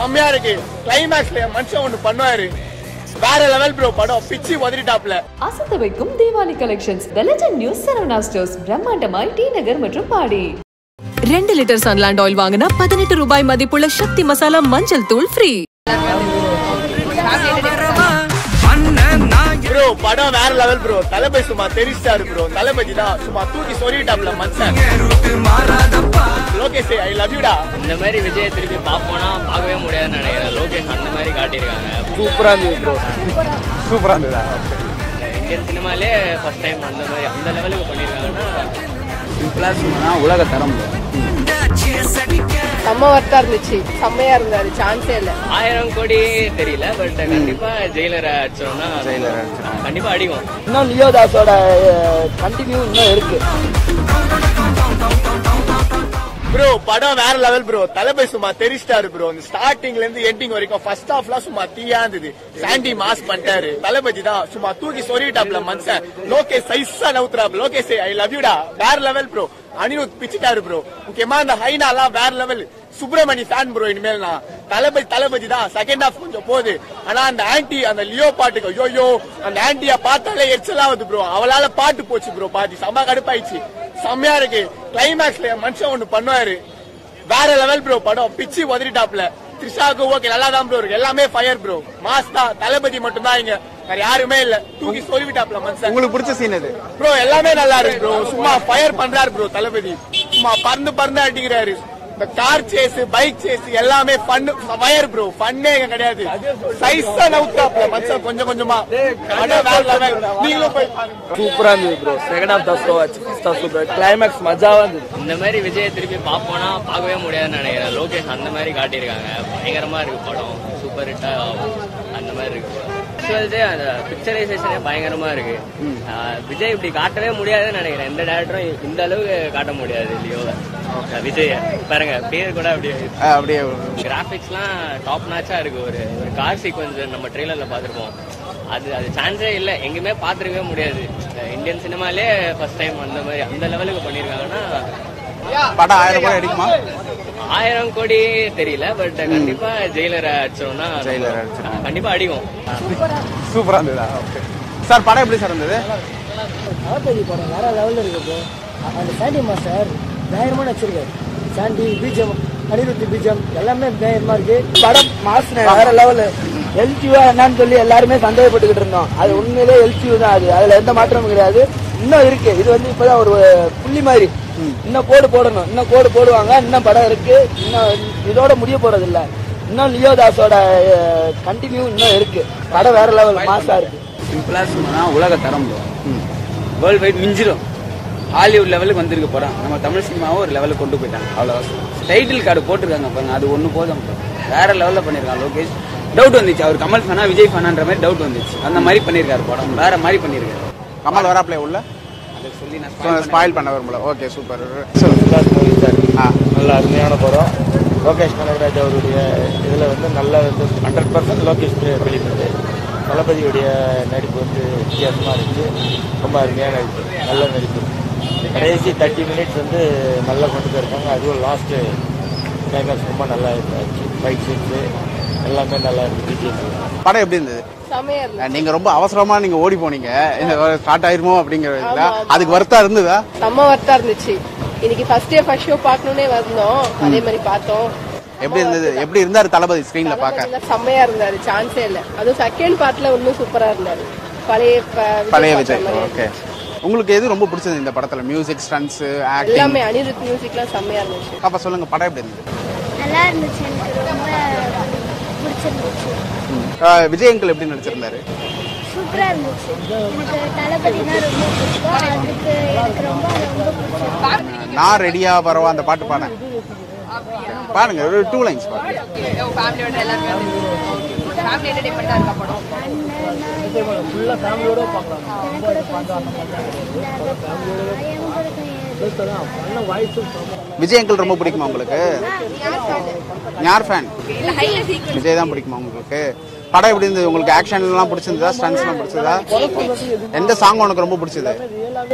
செம்மையா இருக்கு கிளைமேக்ஸ்ல மனுஷன் ஒண்ணு பண்ணுவாரு வேற லெவல் ப்ரோ படம் பிச்சு உதறிட்டாப்ல அசத்த வைக்கும் Deepavali collections the legend news Saravana stores பிரம்மாண்டமாய் டி நகர் மற்றும் பாடி ரெண்டு லிட்டர் சன்லாண்ட் ஆயில் வாங்கினா பதினெட்டு ரூபாய் மதிப்புள்ள சக்தி மசாலா மஞ்சள் தூள் ஃப்ரீ ப்ரோ படம் வேற லெவல் ப்ரோ தளபதி சும்மா தெரிச்சிட்டாரு ப்ரோ தளபதி தான் சும்மா தூக்கி சொல்லிட்டாப்ல மனுஷன் லோகேஷ் ஐ லவ் யூடா இந்த மாதிரி விஜயை திருப்பி பார்ப்போம்னா பார்க்கவே முடியாதுன்னு நினைக்கிறேன் லோகேஷ் அந்த மாதிரி காட்டியிருக்காங்க சூப்பரா இருந்தது ப்ரோ சூப்பரா இருந்ததா இந்தியன் சினிமாலே ஃபர்ஸ்ட் டைம் அந்த மாதிரி அந்த லெவலுக்கு பண்ணியிருக்காங்கன்னா உலக தரம் செம்ம ஒர்த்தா இருந்துச்சு செம்மையா இருந்தாரு சான்ஸே இல்ல ஆயிரம் கோடி தெரியல பட் கண்டிப்பா ஜெயிலர் அடிச்சோம்னா கண்டிப்பா அடிக்கும் இன்னும் லியோ தாஸோட கண்டினியூ இன்னும் இருக்கு ப்ரோ படம் வேற லெவல் ப்ரோ தளபதி சும்மா தெரிச்சிட்டாரு ப்ரோ இந்த ஸ்டார்டிங்ல இருந்து எண்டிங் வரைக்கும் ஃபர்ஸ்ட் ஹாஃப்லாம் சும்மா தீயா இருந்தது சாண்டி மாஸ் பண்ணிட்டாரு தளபதி தான் சும்மா தூக்கி சொல்லிட்டாப்ல மனுஷன் லோகேஷ் சைஸா நவுத்துறாப்ல லோகேஷ் ஐ லவ் யூடா வேற லெவல் ப்ரோ அனிருத் பிச்சிட்டாரு ப்ரோ முக்கியமா இந்த ஹைனாலாம் வேற லெவல் சுப்பிரமணி ஃபேன் ப்ரோ இனிமேல் நான் தளபதி தளபதி தான் செகண்ட் ஹாஃப் கொஞ்சம் போகுது ஆனா அந்த ஆன்டி அந்த லியோ பாட்டுக்கு ஐயோ அந்த ஆன்டிய பார்த்தாலே எரிச்சலாகுது ப்ரோ அவளால பாட்டு போச்சு ப்ரோ பாதி செம்ம கடுப்பாயிடுச்சு செம்மையா இருக்கு கிளைமேக்ஸ்ல மனுஷன் ஒண்ணு பண்ணுவாரு வேற லெவல் ப்ரோ படம் பிச்சு உதறிட்டாப்ல த்ரிஷாக்கு ஓகே நல்லா தான் ப்ரோ இருக்கு எல்லாமே ஃபயர் ப்ரோ மாஸ் தான் தளபதி மட்டும் தான் இங்க வேற யாருமே இல்ல தூக்கி சொல்லிவிட்டாப்ல மனுஷன் உங்களுக்கு பிடிச்ச சீன் எது ப்ரோ எல்லாமே நல்லா இருக்கு ப்ரோ சும்மா ஃபயர் பண்றாரு ப்ரோ தளபதி சும்மா பறந்து பறந்து அடிக்கிறாரு இந்த கார் சேஸ் பைக் சேஸ் எல்லாமே ஃபன் ஃபயர் ப்ரோ ஃபன்னே இங்க கிடையாது சைஸா நவுத்தாப்ல மனுஷன் கொஞ்சம் கொஞ்சமா படம் வேற level. நீங்களும் போய் பாருங்க சூப்பரா இருந்தது ப்ரோ செகண்ட் ஹாஃப் தான் ஸ்லோ ஆச்சு ஃபர்ஸ்ட் ஹாஃப் சூப்பர் கிளைமேக்ஸ் மஜாவா இருந்தது இந்த மாதிரி விஜயை திருப்பி பார்ப்போம்னா பார்க்கவே முடியாதுன்னு நினைக்கிறேன் லோகேஷ் அந்த மாதிரி காட்டியிருக்காங்க பயங்கரமா இருக்கு படம் சூப்பர் ஹிட்டா அந்த மாதிரி இருக்கு விஷுவல்ஸே அந்த பிக்சரைசேஷனே பயங்கரமா இருக்கு ஆஹ் விஜய் இப்படி காட்டவே முடியாதுன்னு நினைக்கிறேன் எந்த டேரக்டரும் இந்த அளவுக்கு காட்ட முடியாது லியோவை விஜய் பாருங்க பேர் கூட அப்படி அப்படியே கிராபிக்ஸ்லாம் டாப் நாச்சா இருக்கு ஒரு ஒரு கார் சீக்வன்ஸ் நம்ம ட்ரெய்லர்ல பார்த்திருப்போம் அது அது சான்ஸே இல்லை எங்கேயுமே பார்த்துருக்கவே முடியாது இந்தியன் சினிமாலே ஃபர்ஸ்ட் டைம் அந்த மாதிரி அந்த லெவலுக்கு பண்ணியிருக்காங்கன்னா படம் ஆயிரம் ரூபாய் அடிக்குமா ஆயிரம் கோடி தெரியல பட் கண்டிப்பா ஜெயிலர் அடிச்சோம்னா ஜெயிலர் அடிச்சிரும். கண்டிப்பா அடிக்கும் சூப்பரா இருந்ததா ஓகே சார் படம் எப்படி சார் இருந்தது தளபதி படம் வேற லெவல்ல இருக்கு ப்ரோ அந்த சாண்டி மாஸ்டர் பயங்கரமா நடிச்சிருக்காரு சாண்டி பீஜம் அனிருத்தி பீஜம் எல்லாமே பயங்கரமா இருக்கு படம் மாஸ் வேற லெவல் எல்சியூ என்னன்னு சொல்லி எல்லாருமே சந்தேகப்பட்டுக்கிட்டு இருந்தோம் அது உண்மையிலே எல்சியூ தான் அது அதுல எந்த மாற்றமும் கிடையாது இன்னும் இருக்கு இது வந்து இப்பதான் ஒரு புள்ளி மாதிரி இன்னும் கோடு போடணும் இன்னும் கோடு போடுவாங்க இன்னும் படம் இருக்கு இன்னும் இதோட முடிய போறது இல்ல இன்னும் லியோ தாஸோட கண்டினியூ இன்னும் இருக்கு படம் வேற லெவல் மாசா இருக்கு சிம்பிளா சொன்னா உலக தரம் வேர்ல்டு வைட் மிஞ்சிடும் ஹாலிவுட் லெவலுக்கு வந்திருக்கு படம் நம்ம தமிழ் சினிமாவை ஒரு லெவலுக்கு கொண்டு போயிட்டாங்க அவ்வளவுதான் டைட்டில் கார்டு போட்டிருக்காங்க பாருங்க அது ஒண்ணு போதும் bro. வேற லெவல்ல பண்ணிருக்காங்க லோகேஷ் டவுட் வந்துச்சு அவர் கமல் ஃபனா விஜய் ஃபனான்ற மாதிரி டவுட் வந்துச்சு அந்த மாதிரி பண்ணிருக்காரு படம் வேற மாதிரி பண்ணிருக்காரு கமல் வராப்ல உள்ள அதை சொல்லி நான் ஸ்பாயில் பண்ண விரும்பல ஓகே சூப்பர் ஆ நல்ல அருமையான படம் லோகேஷ் கனகராஜ் அவருடைய இதில் வந்து நல்ல வந்து ஹண்ட்ரட் பர்சன்ட் லோகேஷ் வெளிப்படுது தளபதியுடைய நடிப்பு வந்து வித்தியாசமாக இருக்குது ரொம்ப அருமையான நடிப்பு நல்ல நடிப்பு கடைசி தேர்ட்டி மினிட்ஸ் வந்து நல்லா கொண்டு போயிருக்காங்க அதுவும் லாஸ்ட்டு கிளைமேக்ஸ் ரொம்ப நல்லா இருந்துச்சு ஃபைட் சீன்ஸு எல்லாமே நல்லா இருக்கு பிஜிஎம் படம் எப்படி இருந்தது செம்மையா இருந்துச்சு நீங்க ரொம்ப அவசரமா நீங்க ஓடி போனீங்க ஸ்டார்ட் ஆயிருமோ அப்படிங்கிற இதுல ஆமா, ஆமா. அதுக்கு வருத்தா இருந்ததா செம்ம ஒர்த்தா இருந்துச்சு இன்னைக்கு ஃபர்ஸ்ட் டே ஃபர்ஸ்ட் ஷோ பார்க்கணும்னே வந்தோம் அதே மாதிரி பார்த்தோம் எப்படி இருந்தது எப்படி இருந்தாரு தளபதி ஸ்கிரீன்ல பாக்க தளபதி செம்மையா இருந்தாரு சான்ஸே இல்ல அதுவும் செகண்ட் பார்ட்ல இன்னும் சூப்பரா இருந்தாரு பழைய ப- பழைய பார்த்த விஜய் மாதிரியே ஓகே உங்களுக்கு எது ரொம்ப பிடிச்சது இந்த படத்துல மியூசிக் ஸ்டன்ஸ் ஆக்டிங் எல்லாமே அனிருத் மியூசிக்லாம் செம்மையா இருந்துச்சு அப்ப சொல்லுங்க படம் எப்படி இருந்தது நல்லா இருந்துச்சு எனக்கு ரொம்ப பிடிச்சிருந்துச்சு ஆஹ் விஜய் அங்கிள் எப்படி நடிச்சிருந்தாரு சூப்பரா இருந்துச்சு எனக்கு தளபதினா ரொம்ப பிடிக்கும் அதுக்கு எனக்கு ரொம்ப ரொம்ப பிடிச்சிருக்கு நான் ரெடியா வரவா அந்த பாட்டு பாடுறேன் பாருங்க ஒரு டூ லைன்ஸ் பாருங்க ஃபேமிலியோட எல்லாருமே ஃபேமிலி என்டர்டைன்மெண்டா இருக்கா படம் ஃபுல்லா ஃபேமிலியோட பார்க்கலாம் விஜய் அங்கிள் ரொம்ப பிடிக்குமா உங்களுக்கு யார் ஃபேன் விஜய் தான் பிடிக்குமா உங்களுக்கு படம் எப்படி இருந்தது உங்களுக்கு ஆக்ஷன் எல்லாம் பிடிச்சிருந்ததா ஸ்டன்ஸ் எல்லாம் பிடிச்சதா எந்த சாங் உனக்கு ரொம்ப பிடிச்சது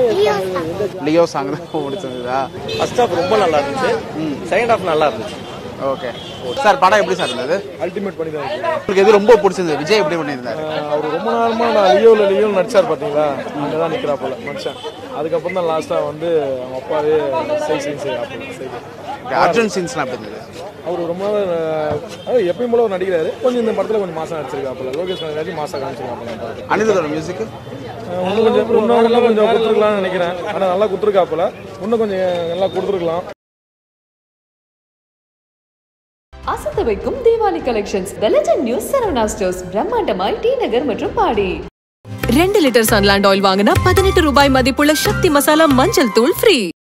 லியோ சாங் தான் ரொம்ப பிடிச்சிருந்ததா ஃபர்ஸ்ட் ஹாஃப் ரொம்ப நல்லா இருந்துச்சு செகண்ட் ஹாஃப் நல்லா இருந்துச்சு ஓகே சார் படம் எப்படி சார் இருந்தது அல்டிமேட் பண்ணி தான் உங்களுக்கு எது ரொம்ப பிடிச்சிருந்தது விஜய் எப்படி பண்ணியிருந்தாரு அவர் ரொம்ப நாளமா நான் லியோவில் லியோவில் நடிச்சார் பார்த்தீங்களா அங்கே தான் நிற்கிறா போல மனுஷன் அதுக்கப்புறம் தான் லாஸ்ட்டாக வந்து அவங்க அப்பாவே செய் செய் செய் அப்படின்னு செய்து அர்ஜுன் சீன்ஸ்லாம் எப்படி இருந்தது அவர் ரொம்ப நாள் அஹ், அதாவது எப்பயும் போல அவர் நடிக்கிறாரு கொஞ்சம் இந்த படத்தில் கொஞ்சம் மாசம் நடிச்சிருக்காப்புல லோகேஷ் கனகராஜ் மாசம் காமிச்சிருக்காப்புல அனிருத்தோட மியூசிக் அஹ், இன்னும் கொஞ்சம் இன்னும் இன்னும் கொஞ்சம் கொடுத்துருக்கலாம்னு நினைக்கிறேன் ஆனால் நல்லா கொடுத்துருக்காப்புல இன்னும் கொஞ்சம் நல்லா கொடுத்துருக்கலாம் அசத்த வைக்கும் Deepavali collections the legend news Saravana stores பிரம்மாண்டமாய் டி நகர் மற்றும் பாடி ரெண்டு லிட்டர் சன்லாண்ட் ஆயில் வாங்கினா பதினெட்டு ரூபாய் மதிப்புள்ள சக்தி மசாலா மஞ்சள் தூள் ஃப்ரீ